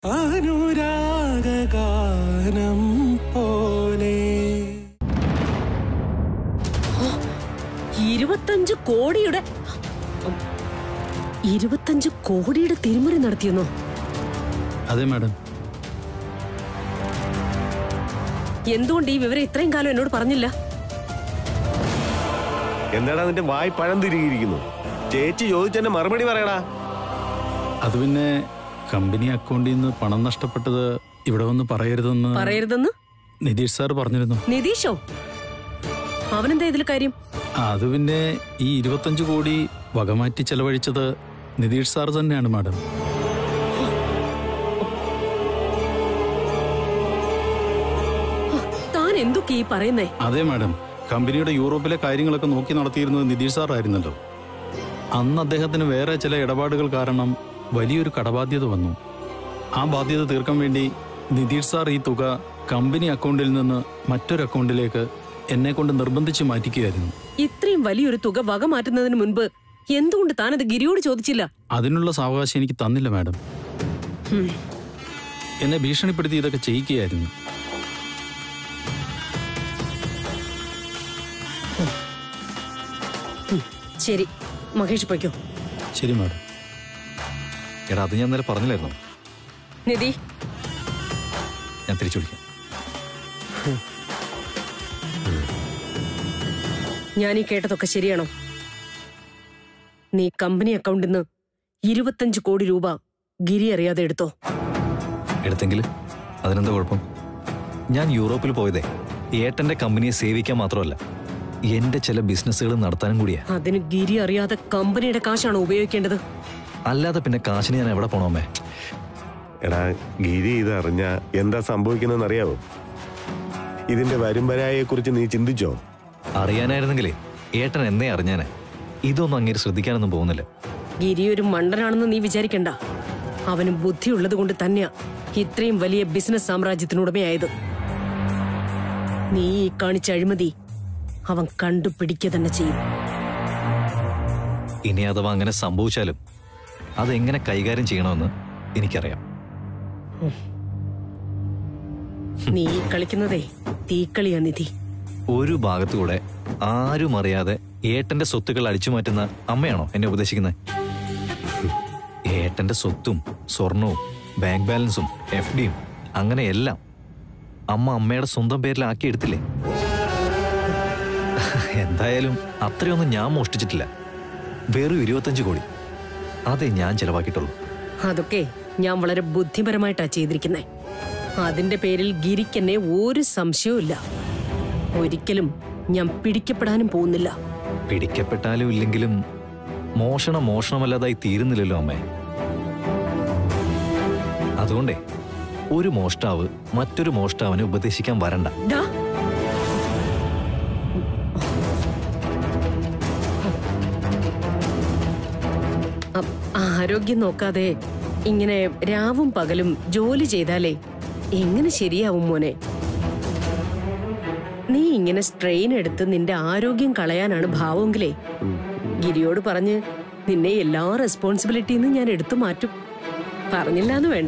അനുരാഗാനം പോലെ ഇരുപത്തഞ്ച് കോടിയുടെ ഇരുപത്തഞ്ച് കോടിയുടെ തിരിമറി നടത്തിയെന്നോ അതെ മാഡം എന്തുകൊണ്ട് ഈ വിവരം ഇത്രയും കാലം എന്നോട് പറഞ്ഞില്ല എന്താടാ നിന്റെ വായ് പഴം തിരികിയിരിക്കുന്നു ചേച്ചി ചോദിച്ചെന്നെ മറുപടി പറയടാ അത് പിന്നെ കമ്പനി അക്കൗണ്ടിൽ നിന്ന് പണം നഷ്ടപ്പെട്ടത് ഇവിടെ വന്ന് പറയരുതെന്ന് പറയരുതെന്ന് നിതീഷ് സാർ പറഞ്ഞിരുന്നു നിതീഷോ അവനെന്താ ഇതിൽ കാര്യം ആ, അത് പിന്നെ ഈ ഇരുപത്തഞ്ച് കോടി വകമാറ്റി ചെലവഴിച്ചത് നിതീഷ് സാർ തന്നെയാണ് മാഡം താൻ എന്തൊക്കെ ഈ പറയുന്നേ അതെ മാഡം കമ്പനിയുടെ യൂറോപ്പിലെ കാര്യങ്ങളൊക്കെ നോക്കി നടത്തിയിരുന്നത് നിതീഷ് സാർ ആയിരുന്നല്ലോ അന്ന് അദ്ദേഹത്തിന് വേറെ ചില ഇടപാടുകൾ കാരണം വലിയൊരു കടബാധ്യത വന്നു ആ ബാധ്യത തീർക്കാൻ വേണ്ടി നിതീഷ് സാർ ഈ തുക കമ്പനി അക്കൗണ്ടിൽ നിന്ന് മറ്റൊരു അക്കൗണ്ടിലേക്ക് എന്നെ കൊണ്ട് നിർബന്ധിച്ച് മാറ്റിക്കുകയായിരുന്നു ഇത്രയും വലിയൊരു തുക വക മാറ്റുന്നതിന് മുൻപ് എന്തുകൊണ്ട് താനത് ഗിരിയോട് ചോദിച്ചില്ല അതിനുള്ള സാവകാശം എനിക്ക് തന്നില്ല മാഡം ഹും. എന്നെ ഭീഷണിപ്പെടുത്തി ഇതൊക്കെ ചെയ്യിക്കുകയായിരുന്നു ശരി മഹേഷ് പൊയ്ക്കോ ശരി മാഡം എടാ അത് ഞാൻ ഇന്നലെ പറഞ്ഞില്ലായിരുന്നു നിധി ഞാൻ തിരിച്ചു വിളിക്കാം ഞാൻ ഈ കേട്ടതൊക്കെ ശരിയാണോ നീ കമ്പനി അക്കൗണ്ടിൽ നിന്ന് ഇരുപത്തഞ്ച് കോടി രൂപ ഗിരി അറിയാതെ എടുത്തോ എടുത്തെങ്കിൽ അതിനെന്താ കുഴപ്പം ഞാൻ യൂറോപ്പിൽ പോയതേ ഏട്ടന്റെ കമ്പനിയെ സേവിക്കാൻ മാത്രമല്ല എന്റെ ചില ബിസിനസ്സുകൾ നടത്താനും കൂടിയാ അതിന് ഗിരി അറിയാതെ കമ്പനിയുടെ കാശാണോ ഉപയോഗിക്കേണ്ടത് അല്ലാതെ പിന്നെ കാശിന് ഞാൻ എവിടെ പോണോമേ എടാ ഗിരി ഇത് അറിഞ്ഞ എന്താ സംഭവിക്കുന്നതെന്ന് അറിയാവോ ഇതിന്റെ വരുംവരായെ കുറിച്ച് നീ ചിന്തിച്ചോ അറിയാനായിരുന്നെങ്കിലേ ഏട്ടൻ എന്നെ അറിഞ്ഞാനെ ഇതൊന്നും അങ്ങേര് ശ്രദ്ധിക്കാനൊന്നും പോകുന്നില്ല ഗിരി ഒരു മണ്ടനാണെന്ന് നീ വിചാരിക്കണ്ട അവന് ബുദ്ധിയുള്ളത് കൊണ്ട് തന്നെയാ ഇത്രയും വലിയ ബിസിനസ് സാമ്രാജ്യത്തിനുടമയായത് നീ ഈ കാണിച്ച അഴിമതി അവൻ കണ്ടുപിടിക്കുക തന്നെ ചെയ്യും ഇനി അഥവാ അങ്ങനെ സംഭവിച്ചാലും അതെങ്ങനെ കൈകാര്യം ചെയ്യണമെന്ന് എനിക്കറിയാം നീ ഈ കളിക്കുന്നതേ തീക്കളിയാ നിധി ഒരു ഭാഗത്തുകൂടെ ആരും അറിയാതെ ഏട്ടന്റെ സ്വത്തുക്കൾ അടിച്ചു മാറ്റുന്ന അമ്മയാണോ എന്നെ ഉപദേശിക്കുന്നത് ഏട്ടന്റെ സ്വത്തും സ്വർണവും ബാങ്ക് ബാലൻസും എഫ് ഡിയും അങ്ങനെ എല്ലാം അമ്മ അമ്മയുടെ സ്വന്തം പേരിലാക്കി എടുത്തില്ലേ എന്തായാലും അത്രയൊന്നും ഞാൻ മോഷ്ടിച്ചിട്ടില്ല വെറും ഇരുപത്തഞ്ച് കോടി അതേ ഞാൻ ചെലവാക്കിയിട്ടുള്ളൂ അതൊക്കെ ഞാൻ വളരെ ബുദ്ധിപരമായിട്ടാ ചെയ്തിരിക്കുന്നേ അതിന്റെ പേരിൽ ഗിരിക്കെന്നെ ഒരു സംശയവും ഇല്ല ഒരിക്കലും ഞാൻ പിടിക്കപ്പെടാനും പോകുന്നില്ല പിടിക്കപ്പെട്ടാലും ഇല്ലെങ്കിലും മോഷണം മോഷണമല്ലാതായി തീരുന്നില്ലല്ലോ അമ്മേ അതുകൊണ്ടേ ഒരു മോഷ്ടാവ് മറ്റൊരു മോഷ്ടാവിനെ ഉപദേശിക്കാൻ വരണ്ട ഡാ അ- ആരോഗ്യം നോക്കാതെ ഇങ്ങനെ രാവും പകലും ജോലി ചെയ്താലേ എങ്ങനെ ശരിയാവും മോനെ നീ ഇങ്ങനെ സ്ട്രെയിൻ എടുത്ത് നിന്റെ ആരോഗ്യം കളയാനാണ് ഭാവമെങ്കിലേ ഗിരിയോട് പറഞ്ഞ് നിന്നെ എല്ലാ റെസ്പോൺസിബിലിറ്റിന്ന് ഞാൻ എടുത്തു മാറ്റും പറഞ്ഞില്ലാന്ന് വേണ്ട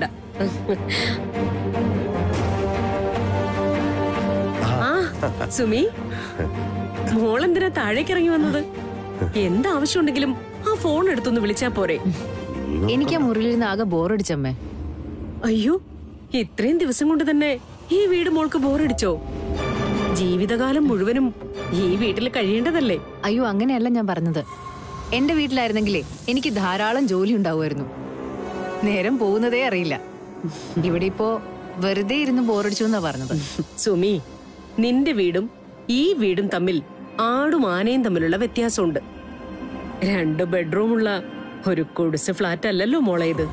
ആ സുമി മോളെന്തിനാ താഴേക്ക് ഇറങ്ങി വന്നത് എന്താവശ്യമുണ്ടെങ്കിലും ആ ഫോൺ എടുത്തൊന്ന് വിളിച്ചാ പോരെ എനിക്ക് ആ മുറിയിലിരുന്ന് ആകെ ബോറടിച്ചമ്മേ അയ്യോ ഇത്രയും ദിവസം കൊണ്ട് തന്നെ ഈ വീട് മോൾക്ക് ബോറടിച്ചോ ജീവിതകാലം മുഴുവനും ഈ വീട്ടിൽ കഴിയേണ്ടതല്ലേ അയ്യോ അങ്ങനെയല്ല ഞാൻ പറഞ്ഞത് എന്റെ വീട്ടിലായിരുന്നെങ്കിലേ എനിക്ക് ധാരാളം ജോലി ഉണ്ടാവുമായിരുന്നു നേരം പോകുന്നതേ അറിയില്ല ഇവിടെ ഇപ്പോ വെറുതെ ഇരുന്ന് ബോറടിച്ചു എന്നാ പറഞ്ഞത് സുമി നിന്റെ വീടും ഈ വീടും തമ്മിൽ ആടും ആനയും തമ്മിലുള്ള വ്യത്യാസമുണ്ട് രണ്ട് ബെഡ്റൂമുള്ള ഒരു കുടിസ് ഫ്ലാറ്റ് അല്ലല്ലോ മോളെ ഇത്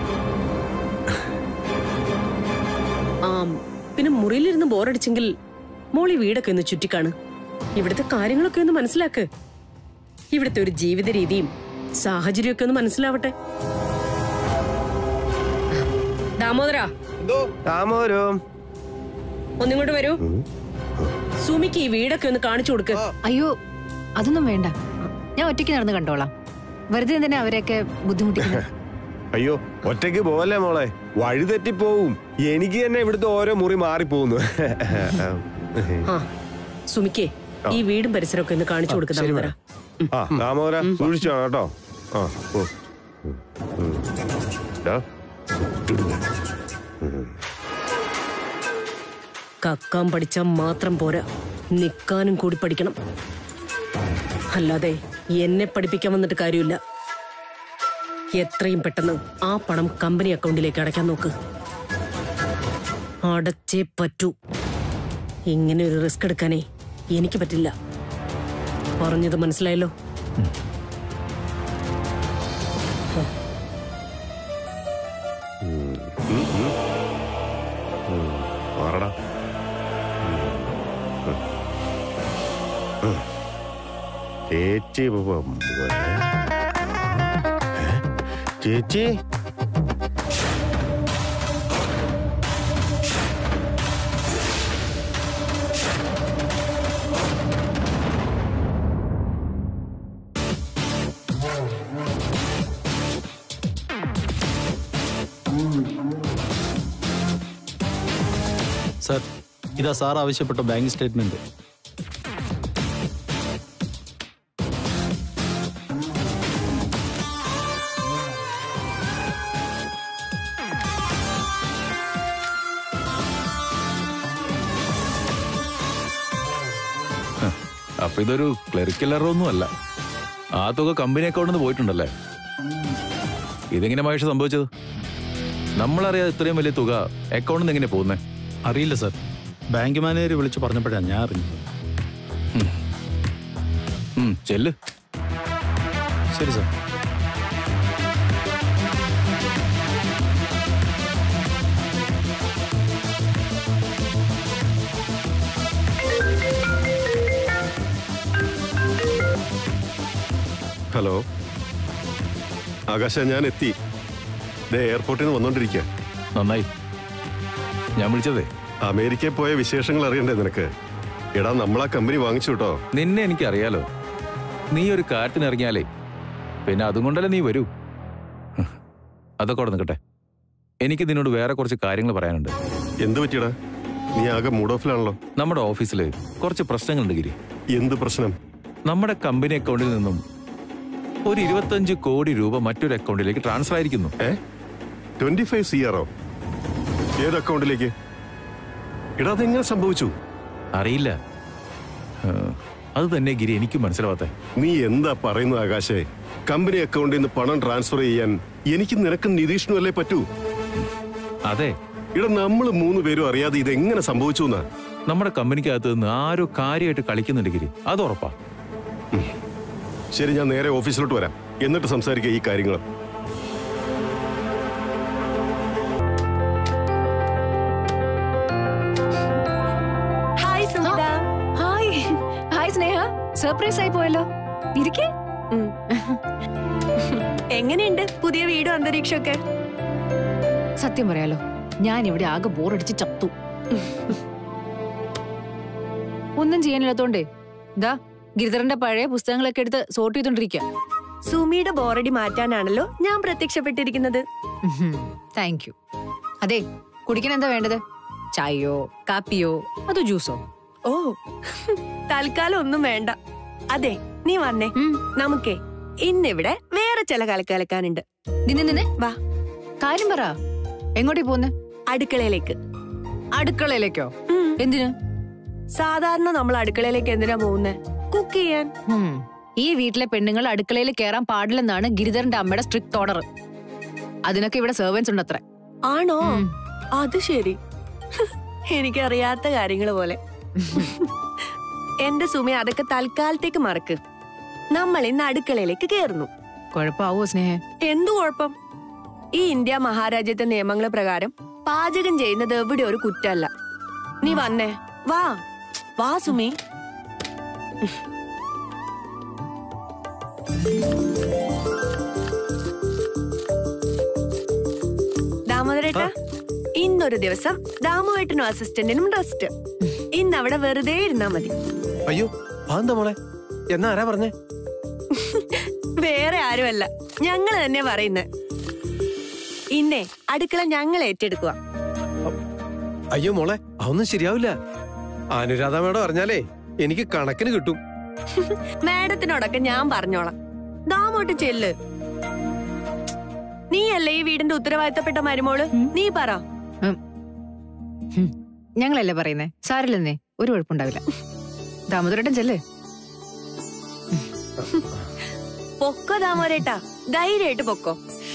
ആ പിന്നെ മുറിയിലിരുന്ന് ബോറടിച്ചെങ്കിൽ മോൾ ഈ വീടൊക്കെ ഒന്ന് ചുറ്റിക്കാണ് ഇവിടുത്തെ കാര്യങ്ങളൊക്കെ ഒന്ന് മനസ്സിലാക്ക് ഇവിടുത്തെ ഒരു ജീവിത രീതിയും സാഹചര്യമൊക്കെ ഒന്ന് മനസ്സിലാവട്ടെ ദാമോദരാ താമോരോ ഒന്നിങ്ങോട്ട് വരൂ സുമിക്ക് ഈ വീടൊക്കെ ഒന്ന് കാണിച്ചു കൊടുക്ക് അയ്യോ അതൊന്നും വേണ്ട ഞാൻ ഒറ്റയ്ക്ക് നടന്ന് കണ്ടോളാം വെറുതെ എന്തിനാ അവരെയൊക്കെ ബുദ്ധിമുട്ടിക്കുന്നത് അയ്യോ ഒറ്റയ്ക്ക് പോവല്ലേ മോളെ വഴി തെറ്റിപ്പോവും എനിക്ക് തന്നെ ഇവിടുത്തെ ഓരോ മുറി മാറിപ്പോകുന്നു ആ സുമിക്കേ ഈ വീടും പരിസരമൊക്കെ ഒന്ന് കാണിച്ചു കൊടുക്കുന്ന ആ ദാമോദര സൂക്ഷിച്ചോ കേട്ടോ ആ ഓ ഉം, ഉം. ദാ. കക്കാൻ പഠിച്ചാൽ മാത്രം പോരാ നിക്കാനും കൂടി പഠിക്കണം അല്ലാതെ എന്നെ പഠിപ്പിക്കാൻ വന്നിട്ട് കാര്യമില്ല എത്രയും പെട്ടെന്ന് ആ പണം കമ്പനി അക്കൗണ്ടിലേക്ക് അടയ്ക്കാൻ നോക്ക് അടച്ചേ പറ്റൂ ഇങ്ങനെ ഒരു റിസ്ക് എടുക്കാനേ എനിക്ക് പറ്റില്ല പറഞ്ഞത് മനസ്സിലായല്ലോ മാറടാ ചേച്ചി ഇപ്പൊ പോ- ഏ? ചേച്ചി സർ ഇതാ സാർ ആവശ്യപ്പെട്ട ബാങ്ക് സ്റ്റേറ്റ്മെന്റ് അപ്പൊ ഇതൊരു ക്ലറിക്കൽ എററൊന്നും അല്ല ആ തുക കമ്പനി അക്കൗണ്ടിൽ നിന്ന് പോയിട്ടുണ്ടല്ലേ ഇതെങ്ങനെ മഹേഷ് സംഭവിച്ചത് നമ്മളറിയാതെ ഇത്രയും വലിയ തുക അക്കൗണ്ടിൽ നിന്ന് എങ്ങനെ പോകുന്നേ അറിയില്ല സർ ബാങ്ക് മാനേജർ വിളിച്ച് പറഞ്ഞപ്പോഴാണ് ഞാൻ അറിഞ്ഞത് ഉം, ചെല്ല് ശരി സർ ഹലോ ആകാശ ഞാൻ എത്തി ദേ എയർപോർട്ടിൽ നിന്ന് വന്നോണ്ടിരിക്കുക നന്നായി ഞാൻ വിളിച്ചതേ അമേരിക്കയിൽ പോയ വിശേഷങ്ങൾ അറിയണ്ടേ നിനക്ക് എടാ നമ്മളാ കമ്പനി വാങ്ങിച്ചു കേട്ടോ നിന്നെ എനിക്ക് അറിയാലോ നീ ഒരു കാര്യത്തിന് ഇറങ്ങിയാലേ പിന്നെ അതും കൊണ്ടല്ലേ നീ വരൂ ഹ്, അതൊക്കെ അവിടെ നിൽക്കട്ടെ എനിക്ക് നിന്നോട് വേറെ കുറച്ച് കാര്യങ്ങൾ പറയാനുണ്ട് എന്ത് പറ്റിയടാ നീ ആകെ മൂഡ് ഓഫിലാണല്ലോ നമ്മുടെ ഓഫീസിൽ കുറച്ച് പ്രശ്നങ്ങളുണ്ട് ഗിരി എന്ത് പ്രശ്നം നമ്മുടെ കമ്പനി അക്കൗണ്ടിൽ നിന്നും ഒരു ഇരുപത്തഞ്ച് കോടി രൂപ മറ്റൊരു അക്കൗണ്ടിലേക്ക് ട്രാൻസ്ഫർ ആയിരിക്കുന്നു ഏ ട്വന്റി ഫൈവ് സി ആറോ ഏത് അക്കൗണ്ടിലേക്ക് എടാ അതെങ്ങനെ സംഭവിച്ചു അറിയില്ല ആ, അത് തന്നെ ഗിരി എനിക്ക് മനസ്സിലാവാത്തെ നീ എന്താ പറയുന്നത് ആകാശേ കമ്പനി അക്കൗണ്ടിൽ നിന്ന് പണം ട്രാൻസ്ഫർ ചെയ്യാൻ എനിക്ക് നിനക്കും നിതീഷിനും അല്ലേ പറ്റൂ അതെ ഇടാ നമ്മൾ മൂന്ന് പേരും അറിയാതെ ഇത് എങ്ങനെ സംഭവിച്ചു എന്നാ നമ്മുടെ കമ്പനിക്കകത്ത് നിന്ന് ആരോ കാര്യമായിട്ട് കളിക്കുന്നുണ്ട് ഗിരി അത് ഉറപ്പാ ശരി ഞാൻ നേരെ ഓഫീസിലോട്ട് വരാം എന്നിട്ട് സംസാരിക്കാം ഈ കാര്യങ്ങൾ hi Sumitha hi hi Sneha surprise ആയി പോയല്ലോ ഇരിക്കേ എങ്ങനെയുണ്ട് പുതിയ വീടും അന്തരീക്ഷമൊക്കെ സത്യം പറയാലോ ഞാൻ ഇവിടെ ആകെ ബോറടിച്ച് ചത്തു ഒന്നും ചെയ്യാനില്ലാത്തോണ്ടേ ദാ ഗിരിധരന്റെ പഴയ പുസ്തകങ്ങളൊക്കെ എടുത്ത് സോർട്ട് ചെയ്തോണ്ടിരിക്ക സുമിയുടെ ബോറടി മാറ്റാനാണല്ലോ ഞാൻ പ്രത്യക്ഷപ്പെട്ടിരിക്കുന്നത് താങ്ക് യു അതെ കുടിക്കാൻ എന്താ വേണ്ടത് ചായയോ കാപ്പിയോ അതോ ജ്യൂസോ ഓ തൽക്കാലം ഒന്നും വേണ്ട അതെ നീ വന്നേ ഉം. നമുക്കേ ഇന്നിവിടെ വേറെ ചില കലക്കലക്കാനുണ്ട് നിന്നെ നിന്നെ വാ കാര്യം പറ എങ്ങോട്ടേ പോന്നെ അടുക്കളയിലേക്ക് അടുക്കളയിലേക്കോ ഉം. എന്തിന് സാധാരണ നമ്മൾ അടുക്കളയിലേക്ക് എന്തിനാ പോകുന്നേ കുക്ക് ചെയ്യാൻ ഹും. ഈ വീട്ടിലെ പെണ്ണുങ്ങൾ അടുക്കളയിൽ കയറാൻ പാടില്ലെന്നാണ് ഗിരിധരന്റെ അമ്മയുടെ സ്ട്രിക്ട് ഓർഡർ അതിനൊക്കെ ഇവിടെ സെർവൻസ് ഉണ്ട് അത്ര ആണോ അത് ശരി എനിക്കറിയാത്ത കാര്യങ്ങൾ പോലെ എന്റെ സുമി അതൊക്കെ തൽക്കാലത്തേക്ക് മറക്ക് നമ്മൾ ഇന്ന് അടുക്കളയിലേക്ക് കയറുന്നു കുഴപ്പമാവോ സ്നേഹ എന്തു കുഴപ്പം ഈ ഇന്ത്യ മഹാരാജ്യത്തെ നിയമങ്ങൾ പ്രകാരം പാചകം ചെയ്യുന്നത് എവിടെ ഒരു കുറ്റല്ല നീ വന്നേ വാ വാ സുമി ദാമോദരേട്ടാ ഇന്നൊരു ദിവസം ദാമുവേട്ടനും അസിസ്റ്റന്റിനും റെസ്റ്റ് ഇന്ന് അവിടെ വെറുതെ ഇരുന്നാ മതി അയ്യോ അതെന്താ മോളെ എന്നാ ആരാ പറഞ്ഞേ വേറെ ആരുമല്ല ഞങ്ങൾ തന്നെ പറയുന്നത് ഇന്നേ അടുക്കള ഞങ്ങൾ ഏറ്റെടുക്കുക അയ്യോ മോളെ അതൊന്നും ശരിയാവില്ല അനുരാധ മേഡം അറിഞ്ഞാലേ എനിക്ക് കണക്കിന് കിട്ടും മാഡത്തിനോടൊക്കെ ഞാൻ പറഞ്ഞോളാം ദാമോട്ട് ചെല്ല് നീയല്ലേ ഈ വീടിന്റെ ഉത്തരവാദിത്തപ്പെട്ട മരുമോള് നീ പറ ഞങ്ങളല്ലേ പറയുന്നേ സാരില്ലെന്നേ ഒരു കുഴപ്പമുണ്ടാവില്ല ദാമോദരേട്ടൻ ചെല്ലേ പൊക്കോ ദാമോരേട്ടാ ധൈര്യമായിട്ട് പൊക്കോ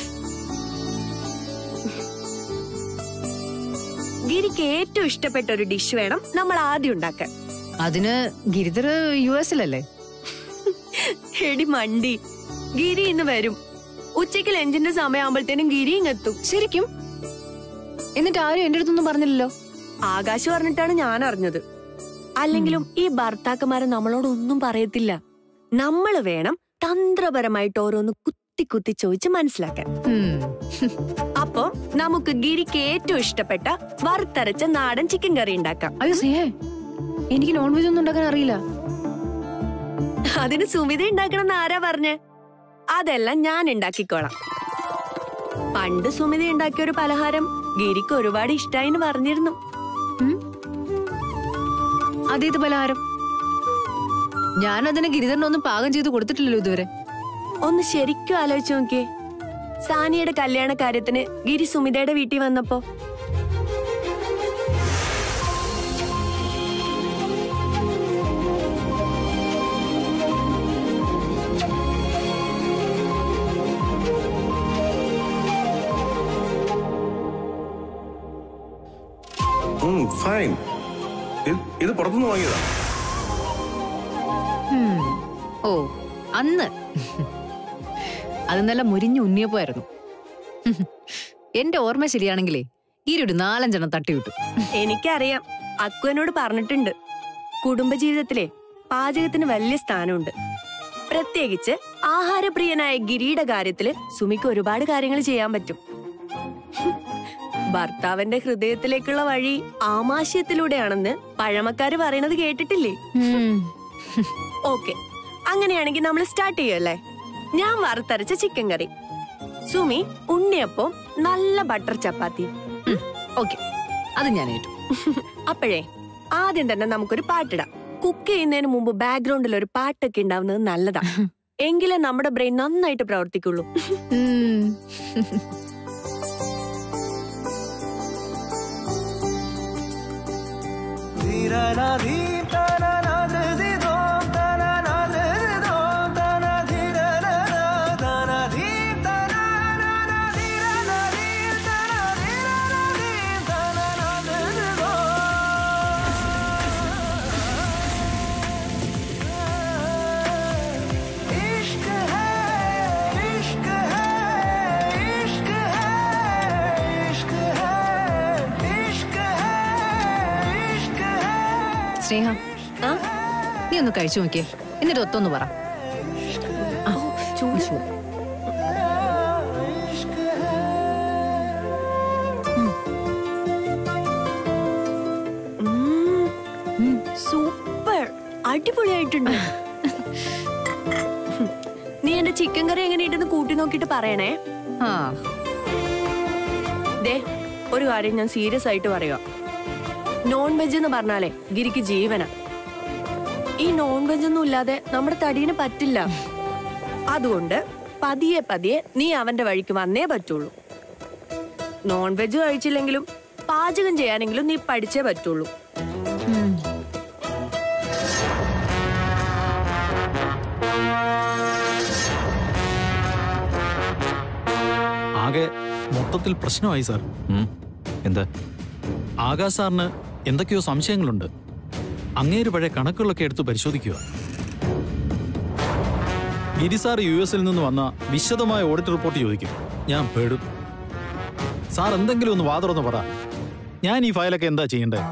ഗിരിക്ക് ഏറ്റവും ഇഷ്ടപ്പെട്ട ഒരു ഡിഷ് വേണം നമ്മൾ ആദ്യം ഉണ്ടാക്കാൻ അതിന് ഗിരിധർ യു എസിലല്ലേ എടി മണ്ടി ഗിരി ഇന്ന് വരും ഉച്ചയ്ക്ക് ലഞ്ചിന്റെ സമയമാകുമ്പോഴത്തേനും ഗിരി ഇങ്ങെത്തും ശരിക്കും എന്നിട്ട് ആരും എന്റെ അടുത്തൊന്നും പറഞ്ഞില്ലല്ലോ ആകാശ് പറഞ്ഞിട്ടാണ് ഞാൻ അറിഞ്ഞത് അല്ലെങ്കിലും ഈ ഭർത്താക്കന്മാരെ നമ്മളോടൊന്നും പറയത്തില്ല നമ്മൾ വേണം തന്ത്രപരമായിട്ട് ഓരോന്ന് കുത്തി കുത്തി ചോദിച്ച് മനസ്സിലാക്കാൻ ഉം. അപ്പൊ നമുക്ക് ഗിരിക്ക് ഏറ്റവും ഇഷ്ടപ്പെട്ട വറുത്തരച്ച നാടൻ ചിക്കൻ കറി ഉണ്ടാക്കാം അയ്യോ സ്നേഹേ എനിക്ക് നോൺ വെജ് ഒന്നും ഉണ്ടാക്കാൻ അറിയില്ല അതിന് സുമിത ഉണ്ടാക്കണം ആരാ പറഞ്ഞേ അതെല്ലാം ഞാൻ ഉണ്ടാക്കിക്കോളാം പണ്ട് സുമിത ഉണ്ടാക്കിയ ഒരു പലഹാരം ഗിരിക്ക് ഒരുപാട് ഇഷ്ടായി എന്ന് പറഞ്ഞിരുന്നു അതേത് പലഹാരം ഞാൻ അതിന് ഗിരിധരനൊന്നും പാകം ചെയ്ത് കൊടുത്തിട്ടില്ലല്ലോ ഇതുവരെ ഒന്ന് ശരിക്കും ആലോചിച്ച് നോക്കിയേ സാനിയുടെ കല്യാണ കാര്യത്തിന് ഗിരി സുമിതയുടെ വീട്ടിൽ വന്നപ്പോ ഫൈൻ ഇത് പുറത്തുനിന്ന് വാങ്ങിയതാ ഉം. ഓ അന്ന് അത് നല്ല മുരിഞ്ഞു ഉണ്ണിയപ്പോയായിരുന്നു എന്റെ ഓർമ്മ ശരിയാണെങ്കിലേ ഈരൊരു നാലഞ്ചെണ്ണം തട്ടിവിട്ടു എനിക്കറിയാം അക്കുവിനോട് പറഞ്ഞിട്ടുണ്ട് കുടുംബജീവിതത്തിലെ പാചകത്തിന് വലിയ സ്ഥാനമുണ്ട് പ്രത്യേകിച്ച് ആഹാരപ്രിയനായ ഗിരിയുടെ കാര്യത്തില് സുമിക്ക് ഒരുപാട് കാര്യങ്ങൾ ചെയ്യാൻ പറ്റും ഭർത്താവിന്റെ ഹൃദയത്തിലേക്കുള്ള വഴി ആമാശയത്തിലൂടെയാണെന്ന് പഴമക്കാര് പറയണത് കേട്ടിട്ടില്ലേ ഓക്കെ അങ്ങനെയാണെങ്കിൽ നമ്മൾ സ്റ്റാർട്ട് ചെയ്യല്ലേ ഞാൻ വറുത്തരച്ച ചിക്കൻ കറി സുമി ഉണ്ണിയപ്പം നല്ല ബട്ടർ ചപ്പാത്തി ഓക്കെ അത് ഞാൻ ഏറ്റു അപ്പോഴേ ആദ്യം തന്നെ നമുക്കൊരു പാട്ടിടാം കുക്ക് ചെയ്യുന്നതിന് മുമ്പ് ബാക്ക്ഗ്രൗണ്ടിൽ ഒരു പാട്ടൊക്കെ ഉണ്ടാവുന്നത് നല്ലതാ എങ്കിലേ നമ്മുടെ ബ്രെയിൻ നന്നായിട്ട് പ്രവർത്തിക്കുള്ളൂ ഉം. സ്നേഹ ആ? നീ ഒന്ന് കഴിച്ചു നോക്കിയേ എന്നിട്ട് ഒത്തൊന്ന് പറ ആ, ചൂട്. ചൂട്. ഉം, സൂപ്പർ അടിപൊളിയായിട്ടുണ്ട് നീ എന്റെ ചിക്കൻ കറി എങ്ങനെയുണ്ടെന്ന് കൂട്ടി നോക്കിയിട്ട് പറയണേ ആ ദേ ഒരു കാര്യം ഞാൻ സീരിയസ് ആയിട്ട് പറയുക നോൺ വെജ് എന്ന് പറഞ്ഞാലേ ഗിരിക്ക് ജീവന ഈ നോൺ വെജ് ഒന്നും ഇല്ലാതെ നമ്മുടെ തടീന് പറ്റില്ല അതുകൊണ്ട് പതിയെ പതിയെ നീ അവന്റെ വഴിക്ക് വന്നേ പറ്റുള്ളൂ നോൺ വെജ് കഴിച്ചില്ലെങ്കിലും പാചകം ചെയ്യാനെങ്കിലും നീ പഠിച്ചേ പറ്റുള്ളൂ ആകെ മൊത്തത്തിൽ പ്രശ്നമായി സാർ ഉം. എന്താ ആകാശ് സാറിന് എന്തൊക്കെയോ സംശയങ്ങളുണ്ട് അങ്ങേര് പഴയ കണക്കുകളൊക്കെ എടുത്ത് പരിശോധിക്കുക ഗിരി സാർ യു എസിൽ നിന്ന് വന്ന വിശദമായ ഓഡിറ്റ് റിപ്പോർട്ട് ചോദിക്കും ഞാൻ പേടും സാർ എന്തെങ്കിലും ഒന്ന് വാതുറന്ന് പറ ഞാൻ ഈ ഫയലൊക്കെ എന്താ ചെയ്യണ്ടേ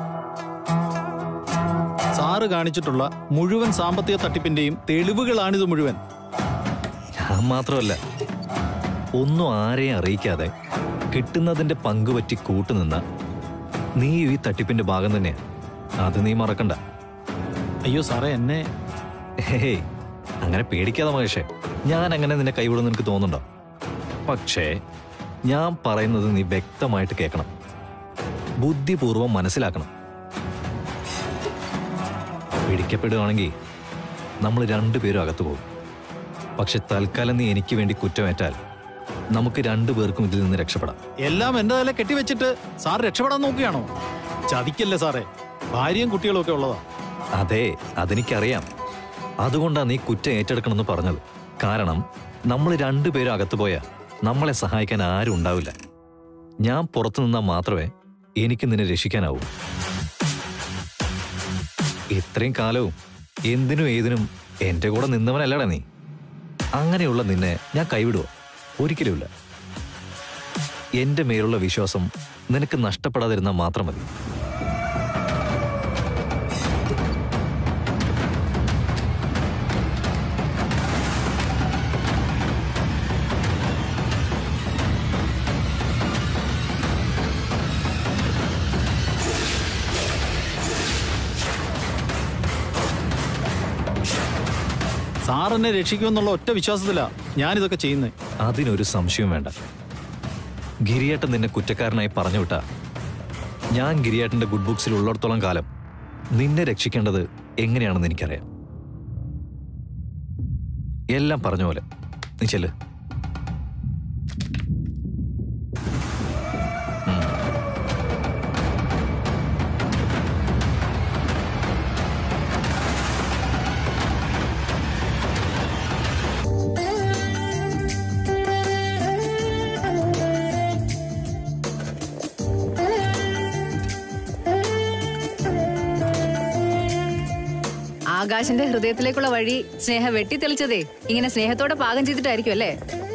സാറ് കാണിച്ചിട്ടുള്ള മുഴുവൻ സാമ്പത്തിക തട്ടിപ്പിന്റെയും തെളിവുകളാണിത് മുഴുവൻ ഞാൻ മാത്രമല്ല ഒന്നും ആരെയും അറിയിക്കാതെ കിട്ടുന്നതിന്റെ പങ്കുപറ്റി കൂട്ടുനിന്ന നീ ഈ തട്ടിപ്പിന്റെ ഭാഗം തന്നെയാ അത് നീ മറക്കണ്ട അയ്യോ സാറേ എന്നെ ഹേയ് അങ്ങനെ പേടിക്കാതെ മഹേഷേ ഞാൻ അങ്ങനെ നിന്നെ കൈവിടുന്ന നിനക്ക് തോന്നുന്നുണ്ടോ പക്ഷേ ഞാൻ പറയുന്നത് നീ വ്യക്തമായിട്ട് കേൾക്കണം ബുദ്ധിപൂർവം മനസ്സിലാക്കണം പിടിക്കപ്പെടുകയാണെങ്കിൽ നമ്മൾ രണ്ടുപേരും അകത്തു പോകും പക്ഷെ തൽക്കാലം നീ എനിക്ക് വേണ്ടി കുറ്റമേറ്റാൽ നമുക്ക് രണ്ടുപേർക്കും ഇതിൽ നിന്ന് രക്ഷപ്പെടാം എല്ലാം എന്റെ തല കെട്ടിവെച്ചിട്ട് സാർ രക്ഷപ്പെടാൻ നോക്കുകയാണോ ചതിക്കല്ലേ സാറേ ഭാര്യയും കുട്ടികളും ഒക്കെ ഉള്ളതാ അതെ അതെനിക്കറിയാം അതുകൊണ്ടാണ് നീ കുറ്റം ഏറ്റെടുക്കണമെന്ന് പറഞ്ഞത് കാരണം നമ്മൾ രണ്ടുപേരും അകത്തു പോയാൽ നമ്മളെ സഹായിക്കാൻ ആരും ഉണ്ടാവില്ല ഞാൻ പുറത്തു നിന്നാൽ മാത്രമേ എനിക്ക് നിന്നെ രക്ഷിക്കാനാവൂ ഇത്രയും കാലവും എന്തിനും ഏതിനും എന്റെ കൂടെ നിന്നവനല്ലടാ നീ അങ്ങനെയുള്ള നിന്നെ ഞാൻ കൈവിടുവോ ഒരിക്കലുമില്ല എന്റെ മേലുള്ള വിശ്വാസം നിനക്ക് നഷ്ടപ്പെടാതിരുന്നാൽ മാത്രം മതി സാർ എന്നെ രക്ഷിക്കുമെന്നുള്ള ഒറ്റ വിശ്വാസത്തിലാ ഞാനിതൊക്കെ ചെയ്യുന്നത് അതിനൊരു സംശയവും വേണ്ട ഗിരിയേട്ടൻ നിന്നെ കുറ്റക്കാരനായി പറഞ്ഞു വിട്ടാ ഞാൻ ഗിരിയേട്ടന്റെ ഗുഡ് ബുക്സിൽ ഉള്ളിടത്തോളം കാലം നിന്നെ രക്ഷിക്കേണ്ടത് എങ്ങനെയാണെന്ന് എനിക്കറിയാം എല്ലാം പറഞ്ഞ പോലെ നീ ചെല്ല് ഉം. ആകാശിന്റെ ഹൃദയത്തിലേക്കുള്ള വഴി സ്നേഹ വെട്ടിത്തെളിച്ചതേ ഇങ്ങനെ സ്നേഹത്തോടെ പാകം ചെയ്തിട്ടായിരിക്കും അല്ലേ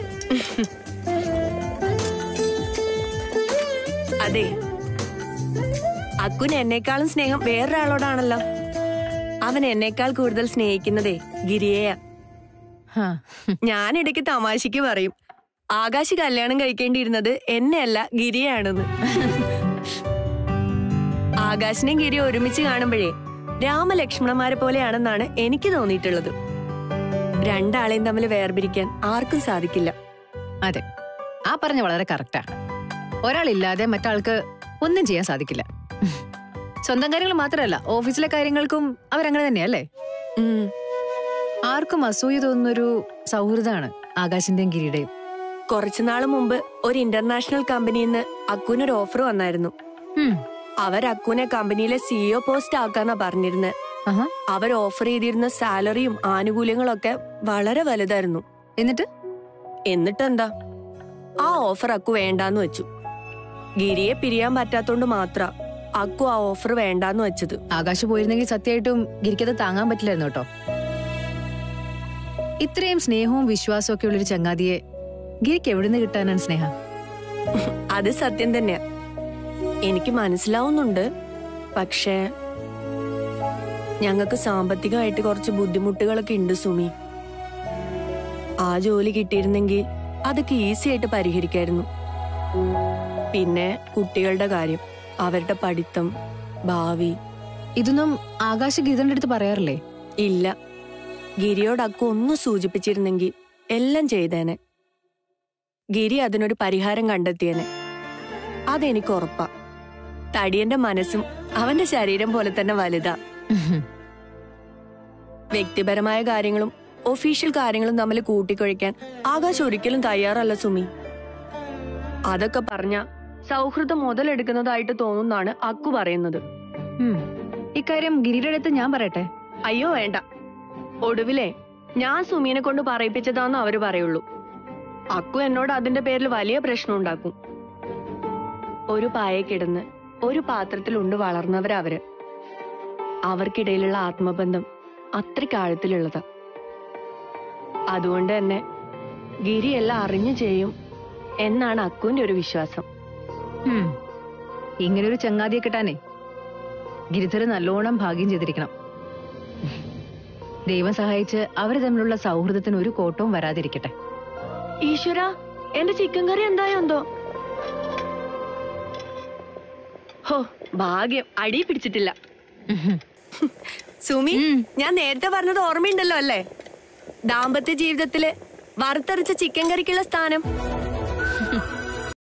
അതെ അക്കുന് എന്നെക്കാളും സ്നേഹം വേറൊരാളോടാണല്ലോ അവൻ എന്നേക്കാൾ കൂടുതൽ സ്നേഹിക്കുന്നതേ ഗിരിയെയാ ഹാ. ഞാൻ ഇടയ്ക്ക് തമാശയ്ക്ക് പറയും ആകാശ് കല്യാണം കഴിക്കേണ്ടിയിരുന്നത് എന്നെയല്ല ഗിരിയാണെന്ന് ആകാശിനെയും ഗിരി ഒരുമിച്ച് കാണുമ്പോഴേ രാമലക്ഷ്മണന്മാരെ പോലെയാണെന്നാണ് എനിക്ക് തോന്നിയിട്ടുള്ളത് രണ്ടാളെയും തമ്മിൽ വേർപിരിക്കാൻ ആർക്കും സാധിക്കില്ല അതെ ആ പറഞ്ഞ വളരെ കറക്റ്റാ ഒരാളില്ലാതെ മറ്റാൾക്ക് ഒന്നും ചെയ്യാൻ സാധിക്കില്ല സ്വന്തം കാര്യങ്ങൾ മാത്രമല്ല ഓഫീസിലെ കാര്യങ്ങൾക്കും അവരങ്ങനെ തന്നെയല്ലേ ഉം. ആർക്കും അസൂയ തോന്നുന്നൊരു സൗഹൃദമാണ് ആകാശിന്റെയും ഗിരിയുടെയും കുറച്ചുനാള് മുമ്പ് ഒരു ഇന്റർനാഷണൽ കമ്പനിയിൽ നിന്ന് അക്കുനൊരു ഓഫർ വന്നായിരുന്നു ഉം. അവർ അക്കുനെ കമ്പനിയിലെ സിഇഒ പോസ്റ്റ് ആക്കാന്നാ പറഞ്ഞിരുന്നത് ആഹാ. അവർ ഓഫർ ചെയ്തിരുന്ന സാലറിയും ആനുകൂല്യങ്ങളൊക്കെ വളരെ വലുതായിരുന്നു എന്നിട്ട് എന്നിട്ടെന്താ ആ ഓഫർ അക്കു വേണ്ടാന്ന് വെച്ചു ഗിരിയെ പിരിയാൻ പറ്റാത്തോണ്ട് മാത്ര അക്കു ആ ഓഫർ വേണ്ടാന്ന് വെച്ചത് ആകാശ് പോയിരുന്നെങ്കിൽ സത്യമായിട്ടും ഗിരിക്കത് താങ്ങാൻ പറ്റില്ലായിരുന്നു കേട്ടോ ഇത്രയും സ്നേഹവും വിശ്വാസവും ഒക്കെ ഉള്ളൊരു ചങ്ങാതിയെ ഗിരിക്ക് എവിടുന്ന് കിട്ടാനാണ് സ്നേഹ അത് സത്യം തന്നെയാ എനിക്ക് മനസ്സിലാവുന്നുണ്ട് പക്ഷേ ഞങ്ങൾക്ക് സാമ്പത്തികമായിട്ട് കുറച്ച് ബുദ്ധിമുട്ടുകളൊക്കെ ഉണ്ട് സുമി ആ ജോലി കിട്ടിയിരുന്നെങ്കിൽ അതൊക്കെ ഈസി ആയിട്ട് പരിഹരിക്കായിരുന്നു പിന്നെ കുട്ടികളുടെ കാര്യം അവരുടെ പഠിത്തം ഭാവി ഇതൊന്നും ആകാശ് ഗീതന്റെ അടുത്ത് പറയാറില്ലേ ഇല്ല ഗിരിയോട് അക്കു ഒന്ന് സൂചിപ്പിച്ചിരുന്നെങ്കിൽ എല്ലാം ചെയ്തേനെ ഗിരി അതിനൊരു പരിഹാരം കണ്ടെത്തിയേനെ അതെനിക്ക് ഉറപ്പാ തടിയന്റെ മനസ്സും അവന്റെ ശരീരം പോലെ തന്നെ വലുതാ വ്യക്തിപരമായ കാര്യങ്ങളും ഒഫീഷ്യൽ കാര്യങ്ങളും തമ്മിൽ കൂട്ടിക്കൊഴിക്കാൻ ആകാശ് ഒരിക്കലും തയ്യാറല്ല സുമി അതൊക്കെ പറഞ്ഞ സൗഹൃദം മുതലെടുക്കുന്നതായിട്ട് തോന്നുന്നാണ് അക്കു പറയുന്നത് ഉം. ഇക്കാര്യം ഗിരിയുടെ അടുത്ത് ഞാൻ പറയട്ടെ അയ്യോ വേണ്ട ഒടുവിലേ ഞാൻ സുമീനെ കൊണ്ട് പറയിപ്പിച്ചതാന്ന് അവര് പറയുള്ളൂ അക്കു എന്നോട് അതിന്റെ പേരിൽ വലിയ പ്രശ്നം ഉണ്ടാക്കും ഒരു പായെ കിടന്ന് ഒരു പാത്രത്തിൽ ഉണ്ട് വളർന്നവരാ അവര് അവർക്കിടയിലുള്ള ആത്മബന്ധം അത്രയ്ക്ക് ആഴത്തിലുള്ളതാ അതുകൊണ്ട് തന്നെ ഗിരി എല്ലാം അറിഞ്ഞു ചെയ്യും എന്നാണ് അക്കുവിന്റെ ഒരു വിശ്വാസം ഉം. ഇങ്ങനൊരു ചങ്ങാതിയെ കിട്ടാനേ ഗിരിധര് നല്ലോണം ഭാഗ്യം ചെയ്തിരിക്കണം ദൈവം സഹായിച്ച് അവര് തമ്മിലുള്ള സൗഹൃദത്തിന് ഒരു കോട്ടവും വരാതിരിക്കട്ടെ ഈശ്വര എന്റെ ചിക്കൻ കറി എന്തായോ എന്തോ ഹോ ഭാഗ്യം അടി പിടിച്ചിട്ടില്ല സുമി ഞാൻ നേരത്തെ പറഞ്ഞത് ഓർമ്മയുണ്ടല്ലോ അല്ലേ ദാമ്പത്യ ജീവിതത്തില് വറുത്തരച്ച ചിക്കൻ കറിക്കുള്ള സ്ഥാനം